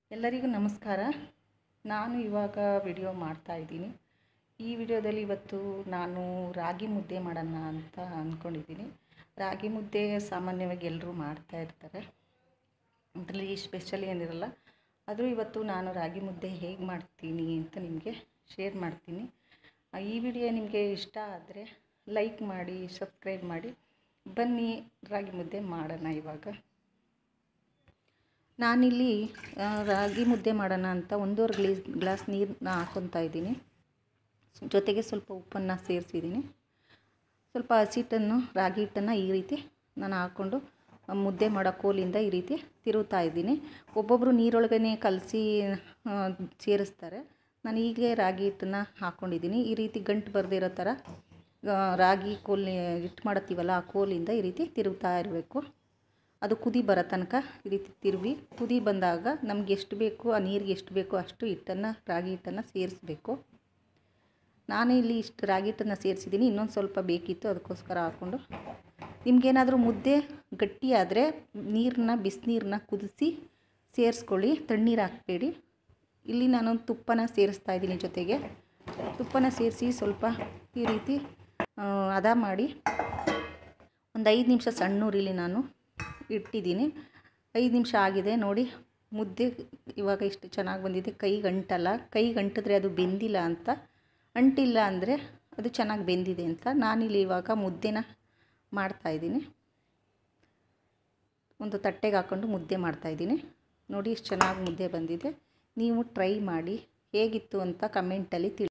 ಎಲ್ಲರಿಗೂ ನಮಸ್ಕಾರ ನಾನು ಇವಾಗ ವಿಡಿಯೋ ಮಾಡ್ತಾ ಇದ್ದೀನಿ ಈ ವಿಡಿಯೋದಲ್ಲಿ ಇವತ್ತು ನಾನು ರಾಗಿ ಮುದ್ದೆ ಮಾಡೋಣ ಅಂತ ಅಂದ್ಕೊಂಡಿದ್ದೀನಿ ರಾಗಿ ಮುದ್ದೆ ಸಾಮಾನ್ಯವಾಗಿ ಎಲ್ಲರೂ ಮಾಡ್ತಾ ಇರ್ತಾರೆ ಅದರಲ್ಲಿ ಸ್ಪೆಷಲ್ ಏನಿರಲ್ಲ ಆದರೂ ಇವತ್ತು ನಾನು ರಾಗಿ ಮುದ್ದೆ ಹೇಗೆ ಮಾಡ್ತೀನಿ ಅಂತ ನಿಮಗೆ ಶೇರ್ ಮಾಡ್ತೀನಿ ಆ, ಈ ವಿಡಿಯೋ ನಿಮಗೆ ಇಷ್ಟ ಆದರೆ ಲೈಕ್ ಮಾಡಿ ಸಬ್ಸ್ಕ್ರೈಬ್ ಮಾಡಿ ಬನ್ನಿ ರಾಗಿ ಮುದ್ದೆ ಮಾಡೋಣ ಇವಾಗ ನಾನಿಲ್ಲಿ ಆ, ರಾಗಿ ಮುದ್ದೆ ಮಾಡೋಣ ಅಂತ ಒಂದೂವರೆ ಗ್ಲೀಸ್ ಗ್ಲಾಸ್ ನೀರನ್ನ ಹಾಕ್ಕೊತಾ ಇದ್ದೀನಿ ಜೊತೆಗೆ ಸ್ವಲ್ಪ ಉಪ್ಪನ್ನು ಸೇರಿಸಿದ್ದೀನಿ ಸ್ವಲ್ಪ ಹಸಿಟ್ಟನ್ನು ರಾಗಿ ಹಿಟ್ಟನ್ನು ಈ ರೀತಿ ನಾನು ಹಾಕ್ಕೊಂಡು ಆ, ಮುದ್ದೆ ಮಾಡೋ ಕೋಲಿಂದ ಈ ರೀತಿ ತಿರುಗ್ತಾ ಇದ್ದೀನಿ ಒಬ್ಬೊಬ್ಬರು ನೀರೊಳಗನೆ ಕಲಸಿ ಸೇರಿಸ್ತಾರೆ ನಾನು ಈಗಲೇ ರಾಗಿ ಹಿಟ್ಟನ್ನು ಹಾಕ್ಕೊಂಡಿದ್ದೀನಿ ಈ ರೀತಿ ಗಂಟು ಬರದಿರೋ ಥರ ಆ, ರಾಗಿ ಕೋಲ್ ಹಿಟ್ಟು ಮಾಡತ್ತೀವಲ್ಲ ಆ ಕೋಲಿಂದ ಈ ರೀತಿ ತಿರುಗ್ತಾ ಇರಬೇಕು ಅದು ಕುದಿ ಬರೋ ತನಕ ಈ ರೀತಿ ತಿರುವಿ ಕುದಿ ಬಂದಾಗ ನಮ್ಗೆ ಎಷ್ಟು ಬೇಕು ಆ ನೀರಿಗೆ ಎಷ್ಟು ಬೇಕೋ ಅಷ್ಟು ಹಿಟ್ಟನ್ನು ರಾಗಿ ಹಿಟ್ಟನ್ನು ಸೇರಿಸ್ಬೇಕು ನಾನು ಇಲ್ಲಿ ಇಷ್ಟು ರಾಗಿ ಹಿಟ್ಟನ್ನು ಸೇರಿಸಿದ್ದೀನಿ ಇನ್ನೊಂದು ಸ್ವಲ್ಪ ಬೇಕಿತ್ತು ಅದಕ್ಕೋಸ್ಕರ ಹಾಕ್ಕೊಂಡು ನಿಮಗೇನಾದರೂ ಮುದ್ದೆ ಗಟ್ಟಿಯಾದರೆ ನೀರನ್ನ ಬಿಸಿನೀರನ್ನ ಕುದಿಸಿ ಸೇರಿಸ್ಕೊಳ್ಳಿ ತಣ್ಣೀರು ಹಾಕಬೇಡಿ ಇಲ್ಲಿ ನಾನು ತುಪ್ಪನ ಸೇರಿಸ್ತಾ ಇದ್ದೀನಿ ಜೊತೆಗೆ ತುಪ್ಪನ ಸೇರಿಸಿ ಸ್ವಲ್ಪ ಈ ರೀತಿ ಆ, ಹದ ಮಾಡಿ ಒಂದು ಐದು ನಿಮಿಷ ಸಣ್ಣ ಉರಿಲಿ ನಾನು ಇಟ್ಟಿದ್ದೀನಿ ಐದು ನಿಮಿಷ ಆಗಿದೆ ನೋಡಿ ಮುದ್ದೆ ಇವಾಗ ಇಷ್ಟು ಚೆನ್ನಾಗಿ ಬಂದಿದೆ ಕೈ ಗಂಟಲ್ಲ ಕೈ ಗಂಟಿದ್ರೆ ಅದು ಬೆಂದಿಲ್ಲ ಅಂತ ಅಂಟಿಲ್ಲ ಅಂದರೆ ಅದು ಚೆನ್ನಾಗಿ ಬೆಂದಿದೆ ಅಂತ ನಾನಿಲ್ಲಿ ಇವಾಗ ಮುದ್ದೆನ ಮಾಡ್ತಾಯಿದ್ದೀನಿ ಒಂದು ತಟ್ಟೆಗೆ ಹಾಕ್ಕೊಂಡು ಮುದ್ದೆ ಮಾಡ್ತಾಯಿದ್ದೀನಿ ನೋಡಿ ಇಷ್ಟು ಚೆನ್ನಾಗಿ ಮುದ್ದೆ ಬಂದಿದೆ ನೀವು ಟ್ರೈ ಮಾಡಿ ಹೇಗಿತ್ತು ಅಂತ ಕಮೆಂಟಲ್ಲಿ ತಿಳಿ